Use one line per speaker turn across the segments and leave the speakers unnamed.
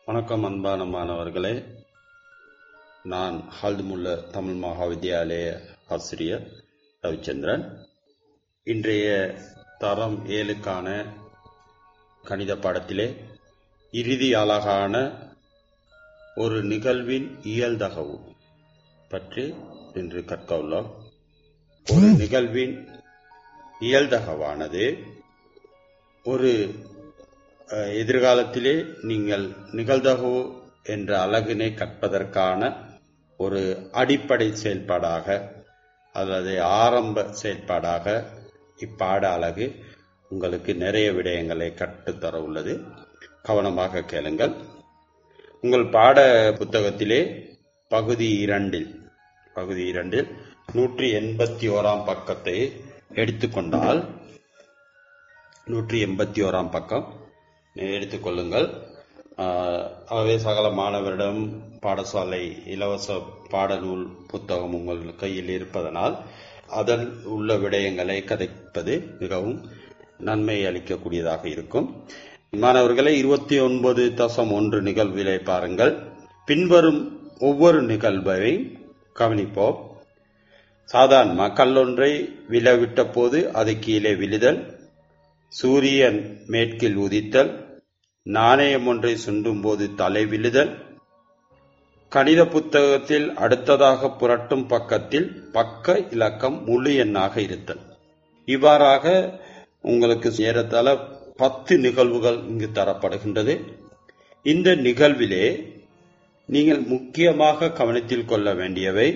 வணக்கம் அன்பான மாணவர்களே நான் ஹால்துமுல்ல தமிழ் மகா வித்யாலய ஆசிரியர் ரவிச்சந்திரன் இன்றைய தரம் ஏழுக்கான கணித பாடத்திலே இறுதி அழகான ஒரு நிகழ்வின் இயல்தகவு பற்றி இன்று கற்க உள்ளோம் ஒரு நிகழ்வின் இயல்தகவானது ஒரு அஹ், எதிர்காலத்திலே நீங்கள் நிகழ்தகவு என்ற அழகினை கற்பதற்கான ஒரு அடிப்படை செயல்பாடாக அல்லது ஆரம்ப செயல்பாடாக இப்பாட அழகு உங்களுக்கு நிறைய விடயங்களை கற்றுத்தர உள்ளது கவனமாக கேளுங்கள் உங்கள் பாட புத்தகத்திலே பகுதி இரண்டில் பகுதி இரண்டில் நூற்றி எண்பத்தி ஓராம் பக்கத்தை எடுத்துக்கொண்டால் நூற்றி எண்பத்தி ஓராம் பக்கம் எடுத்துக்கொள்ளுங்கள் ஆஹ், ஆகவே சகல மாணவரிடம் பாடசாலை இலவச பாடநூல் புத்தகம் உங்கள் கையில் இருப்பதனால் அதன் உள்ள விடயங்களை கதைப்பது மிகவும் நன்மை அளிக்கக்கூடியதாக இருக்கும் மாணவர்களை இருபத்தி ஒன்பது தசம் ஒன்று நிகழ்விலை பாருங்கள் பின்வரும் ஒவ்வொரு நிகழ்வை கவனிப்போம் சாதாரண கல்லொன்றை விழவிட்ட போது அது கீழே விழுதல் சூரியன் மேற்கில் உதித்தல் நாணயம் ஒன்றை சுண்டும் போது தலை விழுதல் கணித புத்தகத்தில் அடுத்ததாக புரட்டும் பக்கத்தில் பக்க இலக்கம் முழு எண்ணாக இருத்தல் இவ்வாறாக உங்களுக்கு ஏறத்தாழ பத்து நிகழ்வுகள் இங்கு தரப்படுகின்றது இந்த நிகழ்விலே நீங்கள் முக்கியமாக கவனத்தில் கொள்ள வேண்டியவை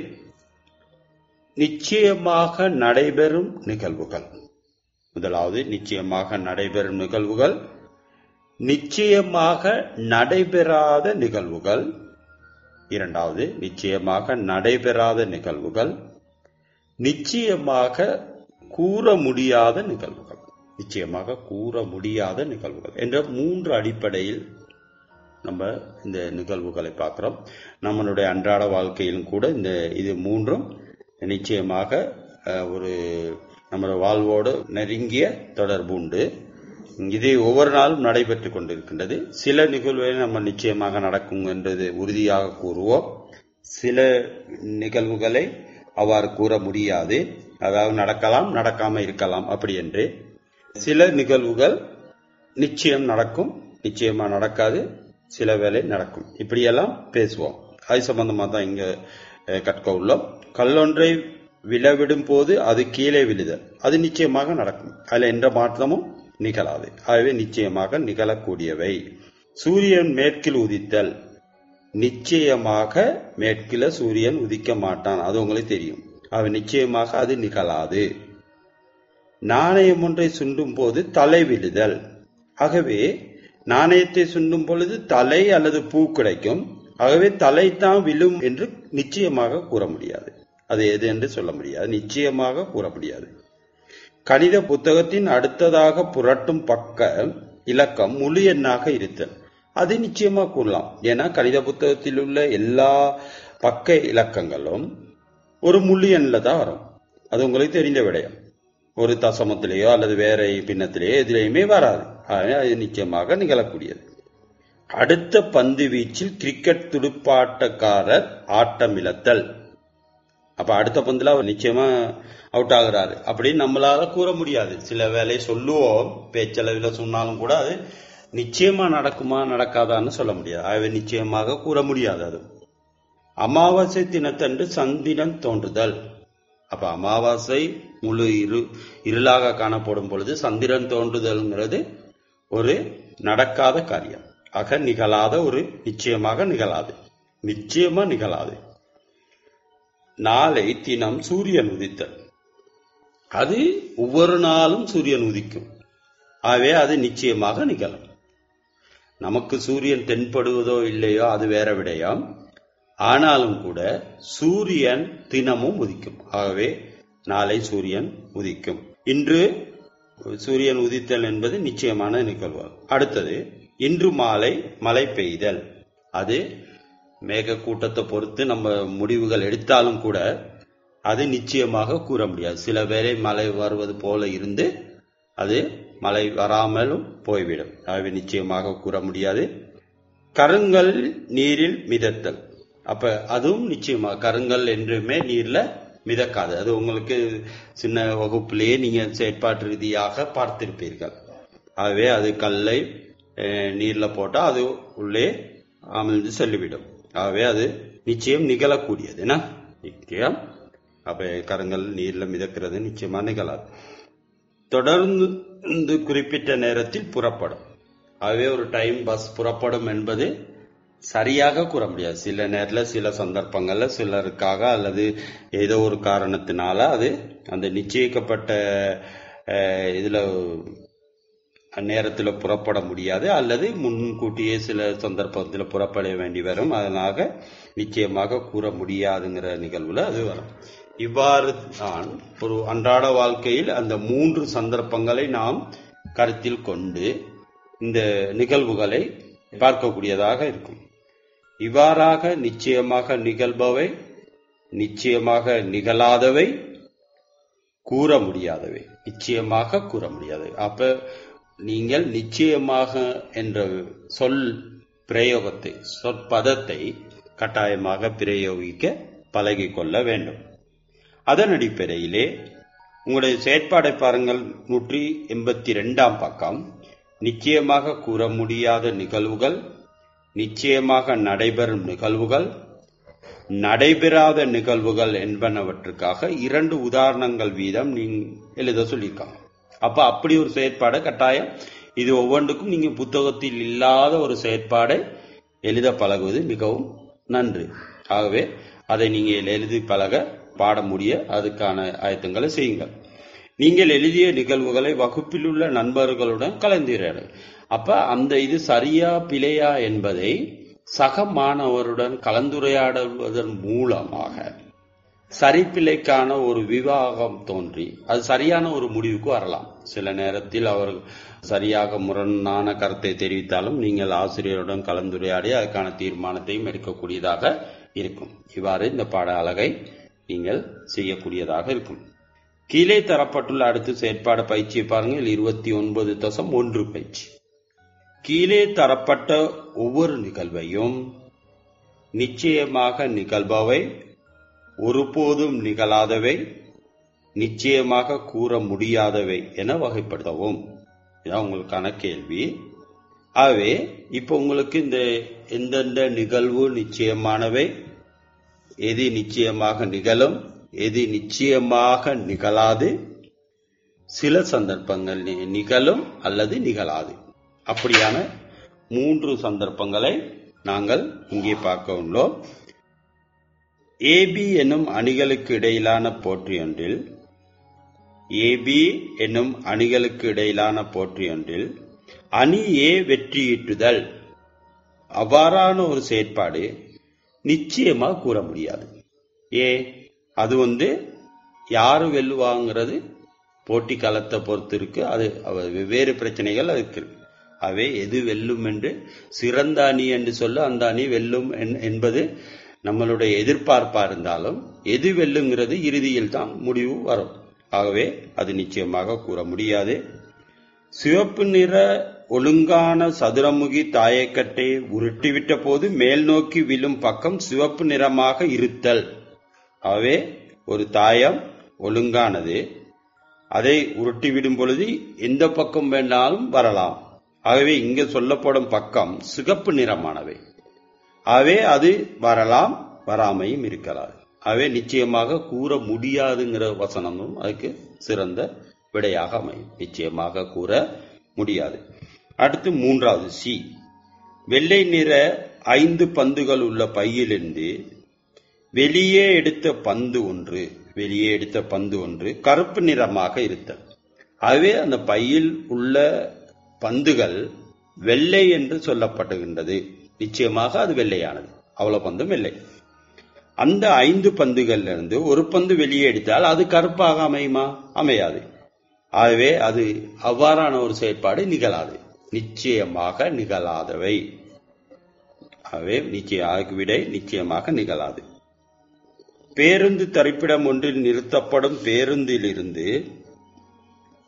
நிச்சயமாக நடைபெறும் நிகழ்வுகள் முதலாவது நிச்சயமாக நடைபெறும் நிகழ்வுகள் நிச்சயமாக நடைபெறாத நிகழ்வுகள் இரண்டாவது நிச்சயமாக நடைபெறாத நிகழ்வுகள் நிச்சயமாக கூற முடியாத நிகழ்வுகள் நிச்சயமாக கூற முடியாத நிகழ்வுகள் என்ற மூன்று அடிப்படையில் நம்ம இந்த நிகழ்வுகளை பார்க்கிறோம் நம்மளுடைய அன்றாட வாழ்க்கையிலும் கூட இந்த இது மூன்றும் நிச்சயமாக அஹ், ஒரு நம்மளோட வாழ்வோடு நெருங்கிய தொடர்பு உண்டு இது ஒவ்வொரு நாளும் நடைபெற்று கொண்டிருக்கின்றது சில நிகழ்வுகள் நம்ம நிச்சயமாக நடக்கும் என்றது உறுதியாக கூறுவோம் சில நிகழ்வுகளை அவ்வாறு கூற முடியாது அதாவது நடக்கலாம் நடக்காம இருக்கலாம் அப்படி என்று சில நிகழ்வுகள் நிச்சயம் நடக்கும் நிச்சயமா நடக்காது சில வேளை நடக்கும் இப்படியெல்லாம் பேசுவோம் அது சம்பந்தமா தான் இங்க அஹ், கற்க உள்ளோம் கல்லொன்றை விழவிடும் போது அது கீழே விழுதல் அது நிச்சயமாக நடக்கும் அதுல எந்த மாற்றமும் நிகழாது ஆகவே நிச்சயமாக நிகழக்கூடியவை சூரியன் மேற்கில் உதித்தல் நிச்சயமாக மேற்கில சூரியன் உதிக்க மாட்டான் அது உங்களுக்கு தெரியும் ஆகவே நிச்சயமாக அது நிகழாது நாணயம் ஒன்றை சுண்டும் போது தலை விழுதல் ஆகவே நாணயத்தை சுண்டும் பொழுது தலை அல்லது பூ கிடைக்கும் ஆகவே தலை தான் விழும் என்று நிச்சயமாக கூற முடியாது அது எது என்று சொல்ல முடியாது நிச்சயமாக கூற முடியாது கணித புத்தகத்தின் அடுத்ததாக புரட்டும் பக்க இலக்கம் முழு எண்ணாக இருத்தல் அது நிச்சயமா கூறலாம் ஏன்னா கணித புத்தகத்தில் உள்ள எல்லா பக்க இலக்கங்களும் ஒரு முழு எண்ணில் தான் வரும் அது உங்களுக்கு தெரிந்த விடயம் ஒரு தசமத்திலேயோ அல்லது வேற பின்னத்திலேயோ எதிலையுமே வராது ஆகவே அது நிச்சயமாக நிகழக்கூடியது அடுத்த பந்து வீச்சில் கிரிக்கெட் துடுப்பாட்டக்காரர் ஆட்டம் இழத்தல் அப்ப அடுத்த பந்துல அவர் நிச்சயமா அவுட் ஆகுறாரு அப்படின்னு நம்மளால கூற முடியாது சில வேலை சொல்லுவோம் பேச்சளவில் சொன்னாலும் கூட அது நிச்சயமா நடக்குமா நடக்காதான்னு சொல்ல முடியாது ஆகவே நிச்சயமாக கூற முடியாது அது அமாவாசை தினத்தன்று சந்திரன் தோன்றுதல் அப்ப அமாவாசை முழு இரு இருளாக காணப்படும் பொழுது சந்திரன் தோன்றுதல்ங்கிறது ஒரு நடக்காத காரியம் ஆக நிகழாத ஒரு நிச்சயமாக நிகழாது நிச்சயமா நிகழாது நாளை தினம் சூரியன் உதித்தல் அது ஒவ்வொரு நாளும் சூரியன் உதிக்கும் ஆகவே அது நிச்சயமாக நிகழும் நமக்கு சூரியன் தென்படுவதோ இல்லையோ அது வேற விடயம் ஆனாலும் கூட சூரியன் தினமும் உதிக்கும் ஆகவே நாளை சூரியன் உதிக்கும் இன்று சூரியன் உதித்தல் என்பது நிச்சயமான நிகழ்வு அடுத்தது இன்று மாலை மழை பெய்தல் அது மேக கூட்டத்தை பொறுத்து நம்ம முடிவுகள் எடுத்தாலும் கூட அது நிச்சயமாக கூற முடியாது சில வேளை மழை வருவது போல இருந்து அது மழை வராமலும் போய்விடும் ஆகவே நிச்சயமாக கூற முடியாது கருங்கல் நீரில் மிதத்தல் அப்ப அதுவும் நிச்சயமா கருங்கல் என்றுமே நீர்ல மிதக்காது அது உங்களுக்கு சின்ன வகுப்பிலேயே நீங்க செயற்பாட்டு ரீதியாக பார்த்திருப்பீர்கள் ஆகவே அது கல்லை அஹ், நீர்ல போட்டா அது உள்ளே அமிழ்ந்து செல்லிவிடும் ஆகவே அது நிச்சயம் நிகழக்கூடியது என்ன நிச்சயம் அப்ப கருங்கல் நீர்ல மிதக்கிறது நிச்சயமா நிகழாது தொடர்ந்து இந்த குறிப்பிட்ட நேரத்தில் புறப்படும் ஆகவே ஒரு டைம் பஸ் புறப்படும் என்பது சரியாக கூற முடியாது சில நேரத்தில் சில சந்தர்ப்பங்கள்ல சிலருக்காக அல்லது ஏதோ ஒரு காரணத்தினால அது அந்த நிச்சயிக்கப்பட்ட அஹ், இதுல நேரத்தில் புறப்பட முடியாது அல்லது முன்கூட்டியே சில சந்தர்ப்பத்தில் புறப்பட வேண்டி வரும் அதனால நிச்சயமாக கூற முடியாதுங்கிற நிகழ்வுல அது வரும் இவ்வாறு தான் ஒரு அன்றாட வாழ்க்கையில் அந்த மூன்று சந்தர்ப்பங்களை நாம் கருத்தில் கொண்டு இந்த நிகழ்வுகளை பார்க்கக்கூடியதாக இருக்கும் இவ்வாறாக நிச்சயமாக நிகழ்பவை நிச்சயமாக நிகழாதவை கூற முடியாதவை நிச்சயமாக கூற முடியாதவை அப்ப நீங்கள் நிச்சயமாக என்ற சொல் பிரயோகத்தை சொற்பதத்தை கட்டாயமாக பிரயோகிக்க பழகிக் கொள்ள வேண்டும் அதன் அடிப்படையிலே உங்களுடைய செயற்பாடை பாருங்கள் நூற்றி எண்பத்தி ரெண்டாம் பக்கம் நிச்சயமாக கூற முடியாத நிகழ்வுகள் நிச்சயமாக நடைபெறும் நிகழ்வுகள் நடைபெறாத நிகழ்வுகள் என்பனவற்றுக்காக இரண்டு உதாரணங்கள் வீதம் நீங்க எழுத சொல்லியிருக்காங்க அப்ப அப்படி ஒரு செயற்பாடு கட்டாயம் இது ஒவ்வொன்றுக்கும் நீங்க புத்தகத்தில் இல்லாத ஒரு செயற்பாடை எழுத பழகுவது மிகவும் நன்று ஆகவே அதை நீங்கள் எழுதி பழக பாட முடிய அதுக்கான ஆயத்தங்களை செய்யுங்கள் நீங்கள் எழுதிய நிகழ்வுகளை வகுப்பில் உள்ள நண்பர்களுடன் கலந்துரையாடு அப்ப அந்த இது சரியா பிழையா என்பதை சக மாணவருடன் கலந்துரையாடுவதன் மூலமாக சரிப்பிழைக்கான ஒரு விவாகம் தோன்றி அது சரியான ஒரு முடிவுக்கு வரலாம் சில நேரத்தில் அவர் சரியாக முரணான கருத்தை தெரிவித்தாலும் நீங்கள் ஆசிரியருடன் கலந்துரையாடி அதுக்கான தீர்மானத்தையும் எடுக்கக்கூடியதாக இருக்கும் இவ்வாறு இந்த பாட அழகை நீங்கள் செய்யக்கூடியதாக இருக்கும் கீழே தரப்பட்டுள்ள அடுத்த செயற்பாடு பயிற்சியை பாருங்கள் இருபத்தி ஒன்பது தசம் ஒன்று பயிற்சி கீழே தரப்பட்ட ஒவ்வொரு நிகழ்வையும் நிச்சயமாக நிகழ்பவை ஒருபோதும் நிகழாதவை நிச்சயமாக கூற முடியாதவை என வகைப்படுத்தவும் இதான் உங்களுக்கான கேள்வி ஆகவே இப்போ உங்களுக்கு இந்த எந்தெந்த நிகழ்வு நிச்சயமானவை எது நிச்சயமாக நிகழும் எது நிச்சயமாக நிகழாது சில சந்தர்ப்பங்கள் நி- நிகழும் அல்லது நிகழாது அப்படியான மூன்று சந்தர்ப்பங்களை நாங்கள் இங்கே பார்க்க உள்ளோம் ஏபி என்னும் அணிகளுக்கு இடையிலான போற்றியொன்றில் ஏபி என்னும் அணிகளுக்கு இடையிலான போற்றியொன்றில் அணி ஏ வெற்றியீட்டுதல் அவ்வாறான ஒரு செயற்பாடு நிச்சயமா கூற முடியாது ஏ அது வந்து யாரு வெல்லுவாங்கிறது போட்டி காலத்தை பொறுத்து இருக்கு அது அவ- வெவ்வேறு பிரச்சனைகள் அதுக்கு இருக்கு அவை எது வெல்லும் என்று சிறந்த அணி என்று சொல்ல அந்த அணி வெல்லும் என்- என்பது நம்மளுடைய எதிர்பார்ப்பா இருந்தாலும் எது வெல்லுங்கிறது இறுதியில் தான் முடிவு வரும் ஆகவே அது நிச்சயமாக கூற முடியாது சிவப்பு நிற ஒழுங்கான சதுரமுகி தாயக்கட்டை உருட்டிவிட்ட போது மேல் நோக்கி விழும் பக்கம் சிவப்பு நிறமாக இருத்தல் ஆகவே ஒரு தாயம் ஒழுங்கானது அதை உருட்டிவிடும் பொழுது எந்த பக்கம் வேணாலும் வரலாம் ஆகவே இங்க சொல்லப்படும் பக்கம் சிகப்பு நிறமானவை ஆகவே அது வரலாம் வராமையும் இருக்கலாம் ஆகவே நிச்சயமாக கூற முடியாதுங்கிற வசனமும் அதுக்கு சிறந்த விடையாக அமையும் நிச்சயமாக கூற முடியாது அடுத்து மூன்றாவது சி வெள்ளை நிற ஐந்து பந்துகள் உள்ள பையிலிருந்து வெளியே எடுத்த பந்து ஒன்று வெளியே எடுத்த பந்து ஒன்று கருப்பு நிறமாக இருத்தல் ஆகவே அந்த பையில் உள்ள பந்துகள் வெள்ளை என்று சொல்லப்படுகின்றது நிச்சயமாக அது வெள்ளையானது அவ்வளவு பந்தும் வெள்ளை அந்த ஐந்து பந்துகள்ல இருந்து ஒரு பந்து வெளியே எடுத்தால் அது கருப்பாக அமையுமா அமையாது ஆகவே அது அவ்வாறான ஒரு செயற்பாடு நிகழாது நிச்சயமாக நிகழாதவை ஆகவே நிச்சய அதுக்கு விடை நிச்சயமாக நிகழாது பேருந்து தரிப்பிடம் ஒன்றில் நிறுத்தப்படும் பேருந்திலிருந்து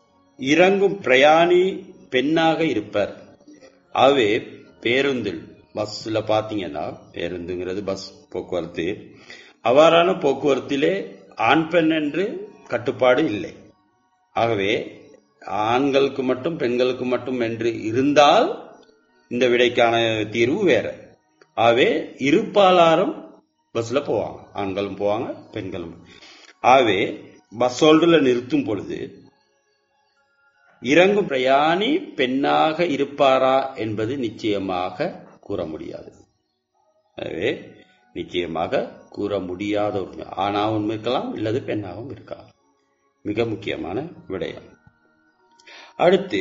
இறங்கும் பிரயாணி பெண்ணாக இருப்பர் ஆகவே பேருந்தில் பஸ்ல பாத்தீங்கன்னா பேருந்துங்கிறது பஸ் போக்குவரத்து அவ்வாறான போக்குவரத்திலே ஆண் பெண் என்று கட்டுப்பாடு இல்லை ஆகவே ஆண்களுக்கு மட்டும் பெண்களுக்கு மட்டும் என்று இருந்தால் இந்த விடைக்கான தீர்வு வேற ஆகவே இருப்பாளாரும் பஸ்ல போவாங்க ஆண்களும் போவாங்க பெண்களும் ஆகவே பஸ் ஹோல்டர்ல நிறுத்தும் பொழுது இறங்கும் பிரயாணி பெண்ணாக இருப்பாரா என்பது நிச்சயமாக கூற முடியாது எனவே நிச்சயமாக கூற முடியாத ஒரு ஆணாகவும் இருக்கலாம் இல்லது பெண்ணாகவும் இருக்கலாம் மிக முக்கியமான விடயம் அடுத்து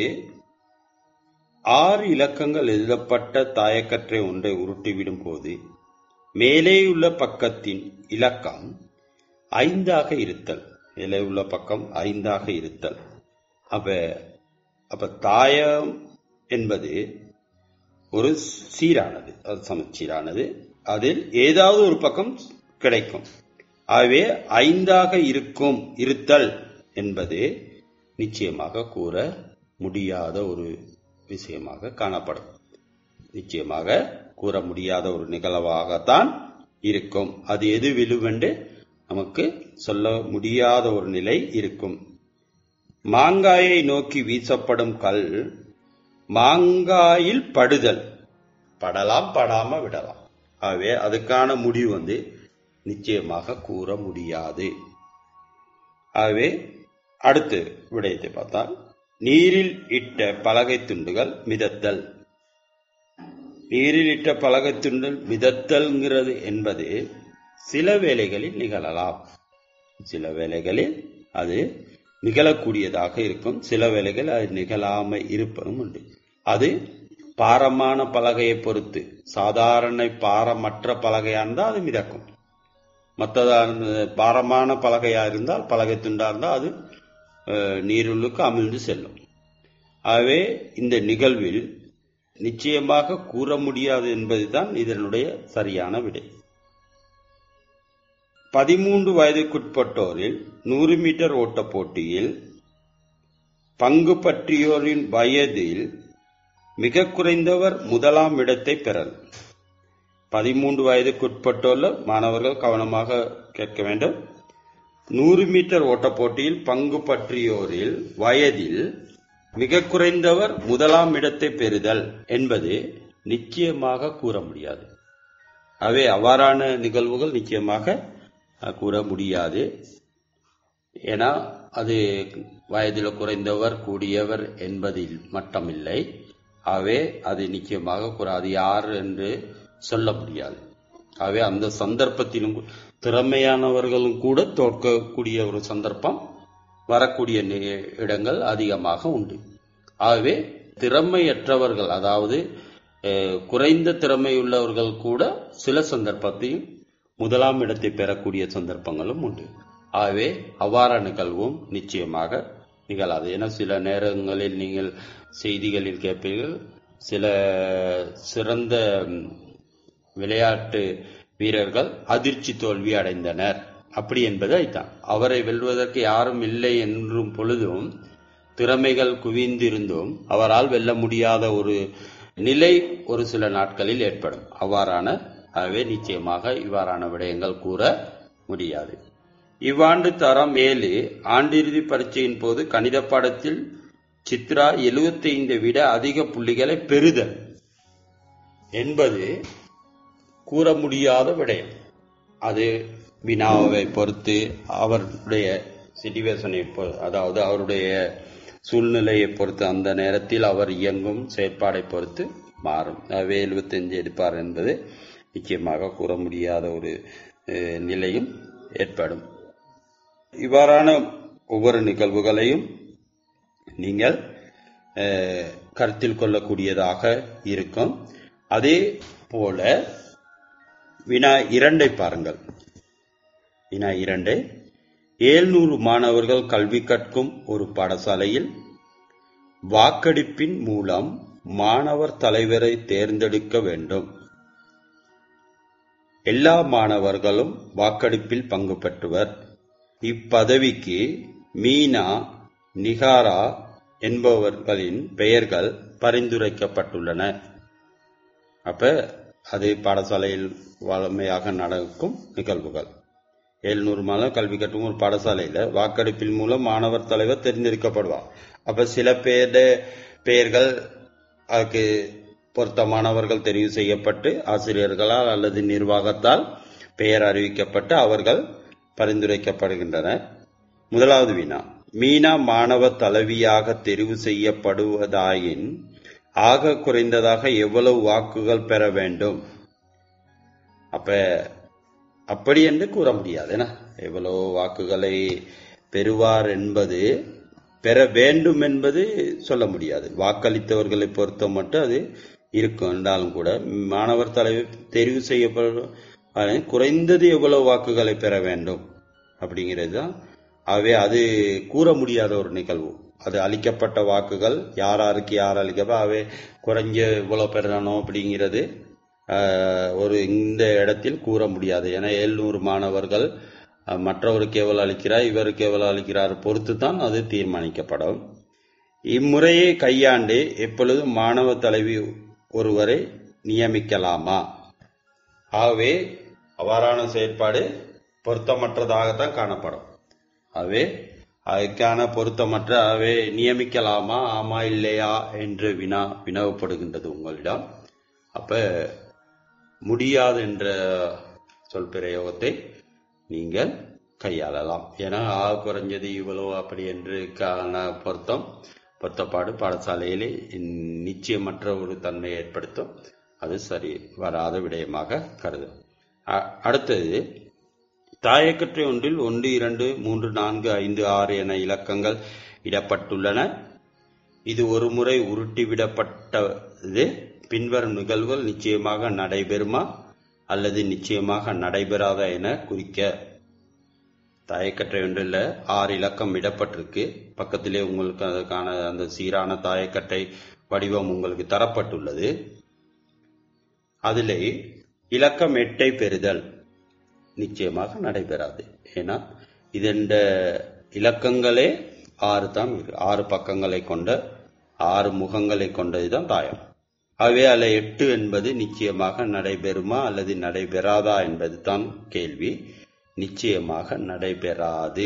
ஆறு இலக்கங்கள் எழுதப்பட்ட தாயக்கற்றை ஒன்றை உருட்டிவிடும் போது மேலேயுள்ள பக்கத்தின் இலக்கம் ஐந்தாக இருத்தல் மேலே உள்ள பக்கம் ஐந்தாக இருத்தல் அப்ப அப்ப தாயம் என்பது ஒரு சீரானது அது சமச்சீரானது அதில் ஏதாவது ஒரு பக்கம் கிடைக்கும் ஆகவே ஐந்தாக இருக்கும் இருத்தல் என்பது நிச்சயமாக கூற முடியாத ஒரு விஷயமாக காணப்படும் நிச்சயமாக கூற முடியாத ஒரு நிகழ்வாகத்தான் இருக்கும் அது எது விழுவென்று நமக்கு சொல்ல முடியாத ஒரு நிலை இருக்கும் மாங்காயை நோக்கி வீசப்படும் கல் மாங்காயில் படுதல் படலாம் படாம விடலாம் ஆகவே அதுக்கான முடிவு வந்து நிச்சயமாக கூற முடியாது ஆகவே அடுத்து விடயத்தை பார்த்தால் நீரில் இட்ட பலகை துண்டுகள் மிதத்தல் நீரில் இட்ட பலகை துண்டுகள் மிதத்தல்ங்கிறது என்பது சில வேளைகளில் நிகழலாம் சில வேளைகளில் அது நிகழக்கூடியதாக இருக்கும் சில வேளைகள் அது நிகழாம இருப்பதும் உண்டு அது பாரமான பலகையை பொறுத்து சாதாரண பாரமற்ற பலகையா இருந்தால் அது மிதக்கும் மற்றதான பாரமான பலகையா இருந்தால் பலகை துண்டா இருந்தால் அது நீருள்ளுக்கு அமிழ்ந்து செல்லும் ஆகவே இந்த நிகழ்வில் நிச்சயமாக கூற முடியாது என்பதுதான் இதனுடைய சரியான விடை பதிமூன்று வயதுக்குட்பட்டோரில் நூறு மீட்டர் ஓட்ட போட்டியில் பங்கு பற்றியோரின் வயதில் மிக குறைந்தவர் முதலாம் இடத்தை பெறல் பதிமூன்று வயதுக்குட்பட்டோர் மாணவர்கள் கவனமாக கேட்க வேண்டும் நூறு மீட்டர் ஓட்ட போட்டியில் பங்கு பற்றியோரில் வயதில் மிக குறைந்தவர் முதலாம் இடத்தை பெறுதல் என்பது நிச்சயமாக கூற முடியாது அவை அவ்வாறான நிகழ்வுகள் நிச்சயமாக கூற முடியாது ஏன்னா அது வயதில் குறைந்தவர் கூடியவர் என்பதில் மட்டமில்லை ஆகவே அது நிச்சயமாக கூறாது யார் என்று சொல்ல முடியாது ஆகவே அந்த சந்தர்ப்பத்திலும் திறமையானவர்களும் கூட தோற்கக்கூடிய ஒரு சந்தர்ப்பம் வரக்கூடிய இடங்கள் அதிகமாக உண்டு ஆகவே திறமையற்றவர்கள் அதாவது குறைந்த திறமையுள்ளவர்கள் கூட சில சந்தர்ப்பத்தையும் முதலாம் இடத்தை பெறக்கூடிய சந்தர்ப்பங்களும் உண்டு ஆகவே அவ்வாறான நிகழ்வும் நிச்சயமாக நிகழாது ஏன்னா சில நேரங்களில் நீங்கள் செய்திகளில் கேட்பீர்கள் சில சிறந்த விளையாட்டு வீரர்கள் அதிர்ச்சி தோல்வி அடைந்தனர் அப்படி என்பது ஐத்தான் அவரை வெல்வதற்கு யாரும் இல்லை என்றும் பொழுதும் திறமைகள் குவிந்திருந்தும் அவரால் வெல்ல முடியாத ஒரு நிலை ஒரு சில நாட்களில் ஏற்படும் அவ்வாறான ஆகவே நிச்சயமாக இவ்வாறான விடயங்கள் கூற முடியாது இவ்வாண்டு தரம் ஏழு ஆண்டிறுதி பரீட்சையின் போது கணித பாடத்தில் சித்ரா 75 விட அதிக புள்ளிகளை பெறுதல் என்பது கூற முடியாத விடயம் அது வினாவை பொறுத்து அவருடைய சிச்சுவேஷனை அதாவது அவருடைய சூழ்நிலையை பொறுத்து அந்த நேரத்தில் அவர் இயங்கும் செயற்பாடை பொறுத்து மாறும் ஆகவே 75 எடுப்பார் என்பது நிச்சயமாக கூற முடியாத ஒரு நிலையும் ஏற்படும் இவ்வாறான ஒவ்வொரு நிகழ்வுகளையும் நீங்கள் கருத்தில் கொள்ளக்கூடியதாக இருக்கும் அதே போல வினா இரண்டை பாருங்கள் வினா இரண்டு ஏழ்நூறு மாணவர்கள் கல்வி கற்கும் ஒரு பாடசாலையில் வாக்கெடுப்பின் மூலம் மாணவர் தலைவரை தேர்ந்தெடுக்க வேண்டும் எல்லா மாணவர்களும் வாக்கெடுப்பில் பங்கு பெற்றுவர் இப்பதவிக்கு மீனா நிகாரா என்பவர்களின் பெயர்கள் பரிந்துரைக்கப்பட்டுள்ளன அப்ப அது பாடசாலையில் வளமையாக நடக்கும் நிகழ்வுகள் எழுநூறு மாதம் கல்வி கட்டும் ஒரு பாடசாலையில் வாக்கெடுப்பின் மூலம் மாணவர் தலைவர் தேர்ந்தெடுக்கப்படுவார் அப்ப சில பேருட பெயர்கள் அதுக்கு பொருத்தமானவர்கள் தெரிவு செய்யப்பட்டு ஆசிரியர்களால் அல்லது நிர்வாகத்தால் பெயர் அறிவிக்கப்பட்டு அவர்கள் பரிந்துரைக்கப்படுகின்றனர் முதலாவது வினா மீனா மாணவ தலைவியாக தெரிவு செய்யப்படுவதாயின் ஆக குறைந்ததாக எவ்வளவு வாக்குகள் பெற வேண்டும் அப்ப அப்படி என்று கூற முடியாது என்ன எவ்வளவு வாக்குகளை பெறுவார் என்பது பெற வேண்டும் என்பது சொல்ல முடியாது வாக்களித்தவர்களை பொறுத்த மட்டும் அது இருக்கும் என்றாலும் கூட மாணவர் தலைவர் தெரிவு செய்யப்படும் குறைந்தது எவ்வளவு வாக்குகளை பெற வேண்டும் அப்படிங்கிறது தான் ஆகவே அது கூற முடியாத ஒரு நிகழ்வு அது அளிக்கப்பட்ட வாக்குகள் யார் யாருக்கு யார் அளிக்கப்போ அவை குறைஞ்ச இவ்வளவு பெறணும் அப்படிங்கிறது ஒரு இந்த இடத்தில் கூற முடியாது ஏன்னா எழுநூறு மாணவர்கள் மற்றவருக்கு எவ்வளவு அளிக்கிறார் இவருக்கு எவ்வளவு அளிக்கிறார் பொறுத்து தான் அது தீர்மானிக்கப்படும் இம்முறையை கையாண்டு எப்பொழுதும் மாணவ தலைவி ஒருவரை நியமிக்கலாமா ஆகவே அவ்வாறான செயற்பாடு பொருத்தமற்றதாகத்தான் காணப்படும் ஆகவே அதுக்கான பொருத்தமற்ற அவை நியமிக்கலாமா ஆமா இல்லையா என்று வினா வினவப்படுகின்றது உங்களிடம் அப்ப முடியாது என்ற சொல் பிரயோகத்தை நீங்கள் கையாளலாம் ஏன்னா ஆ குறைஞ்சது இவ்வளோ அப்படி என்று காண பொருத்தம் பொருத்தப்பாடு பாடசாலையிலே நிச்சயமற்ற ஒரு தன்மையை ஏற்படுத்தும் அது சரி வராத விடயமாக கருதும் அடுத்தது தாயக்கற்றை ஒன்றில் ஒன்று இரண்டு மூன்று நான்கு ஐந்து ஆறு என இலக்கங்கள் இடப்பட்டுள்ளன இது ஒரு முறை உருட்டிவிடப்பட்டது பின்வரும் நிகழ்வுகள் நிச்சயமாக நடைபெறுமா அல்லது நிச்சயமாக நடைபெறாதா என குறிக்க தாயக்கற்றை ஒன்றில் ஆறு இலக்கம் இடப்பட்டிருக்கு பக்கத்திலே உங்களுக்கு அதற்கான அந்த சீரான தாயக்கட்டை வடிவம் உங்களுக்கு தரப்பட்டுள்ளது அதிலே இலக்கம் எட்டை பெறுதல் நிச்சயமாக நடைபெறாது ஏன்னா இதென்ற இலக்கங்களே ஆறு தான் ஆறு பக்கங்களை கொண்ட ஆறு முகங்களை கொண்டதுதான் தாயம் ஆகவே அல்ல எட்டு என்பது நிச்சயமாக நடைபெறுமா அல்லது நடைபெறாதா என்பது தான் கேள்வி நிச்சயமாக நடைபெறாது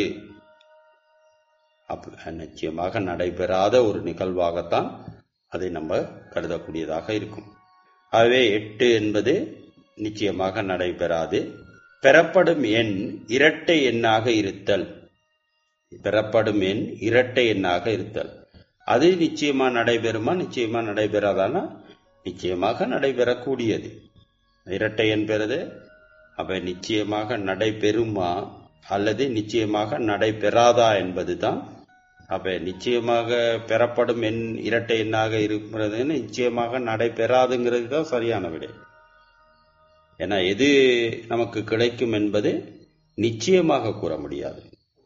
நிச்சயமாக நடைபெறாத ஒரு நிகழ்வாகத்தான் அதை நம்ம கருதக்கூடியதாக இருக்கும் ஆகவே எட்டு என்பது நிச்சயமாக நடைபெறாது பெறப்படும் எண் இரட்டை எண்ணாக இருத்தல் பெறப்படும் எண் இரட்டை எண்ணாக இருத்தல் அது நிச்சயமா நடைபெறுமா நிச்சயமா நடைபெறாதானா நிச்சயமாக நடைபெறக்கூடியது இரட்டை எண் பெறுது அப்ப நிச்சயமாக நடைபெறுமா அல்லது நிச்சயமாக நடைபெறாதா என்பதுதான் அப்ப நிச்சயமாக பெறப்படும் எண் இரட்டை எண்ணாக இருக்கிறது நிச்சயமாக நடைபெறாதுங்கிறது தான் சரியான விடை ஏன்னா எது நமக்கு கிடைக்கும் என்பது நிச்சயமாக கூற முடியாது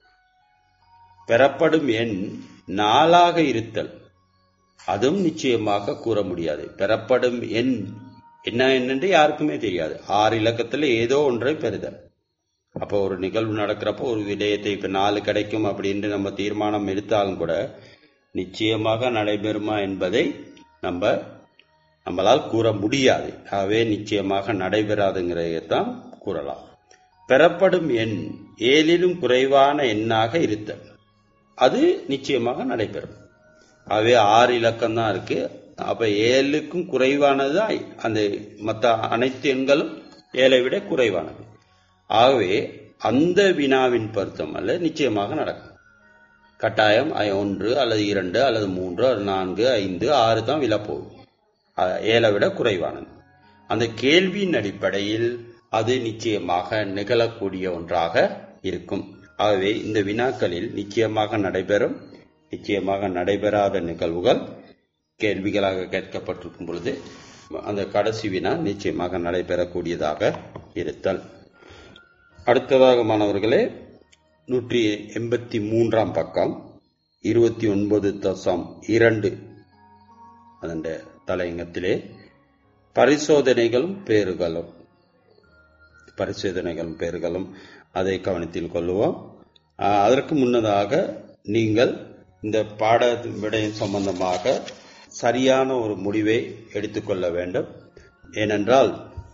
பெறப்படும் எண் நாளாக இருத்தல் அதுவும் நிச்சயமாக கூற முடியாது பெறப்படும் எண் என்ன என்னென்று யாருக்குமே தெரியாது ஆறு இலக்கத்தில் ஏதோ ஒன்றை பெறுதல் அப்போ ஒரு நிகழ்வு நடக்கிறப்போ ஒரு விடயத்தை இப்ப நாலு கிடைக்கும் அப்படின்ட்டு நம்ம தீர்மானம் எடுத்தாலும் கூட நிச்சயமாக நடைபெறுமா என்பதை நம்ம நம்மளால் கூற முடியாது ஆகவே நிச்சயமாக நடைபெறாதுங்கிறதைத்தான் கூறலாம் பெறப்படும் எண் ஏழிலும் குறைவான எண்ணாக இருத்தல் அது நிச்சயமாக நடைபெறும் ஆகவே ஆறு இலக்கம் தான் இருக்கு அப்ப ஏழுக்கும் குறைவானது தான் அந்த மற்ற அனைத்து எண்களும் ஏழை விட குறைவானது ஆகவே அந்த வினாவின் பொருத்தம் அல்ல நிச்சயமாக நடக்கும் கட்டாயம் ஒன்று அல்லது இரண்டு அல்லது மூன்று அல்லது நான்கு ஐந்து ஆறு தான் விழப்போகும் ஏழை விட குறைவானது அந்த கேள்வியின் அடிப்படையில் அது நிச்சயமாக நிகழக்கூடிய ஒன்றாக இருக்கும் ஆகவே இந்த வினாக்களில் நிச்சயமாக நடைபெறும் நிச்சயமாக நடைபெறாத நிகழ்வுகள் கேள்விகளாக கேட்கப்பட்டிருக்கும் பொழுது அந்த கடைசி வினா நிச்சயமாக நடைபெறக்கூடியதாக இருத்தல் அடுத்ததாக மாணவர்களே நூற்றி எண்பத்தி மூன்றாம் பக்கம் இருபத்தி ஒன்பது தசம் இரண்டு அதன் தலையங்கத்திலே பரிசோதனைகளும் பேறுகளும் பரிசோதனைகளும் பேறுகளும் அதை கவனத்தில் கொள்ளுவோம் அதற்கு முன்னதாக நீங்கள் இந்த பாட விடயம் சம்பந்தமாக சரியான ஒரு முடிவை எடுத்துக்கொள்ள வேண்டும் ஏனென்றால்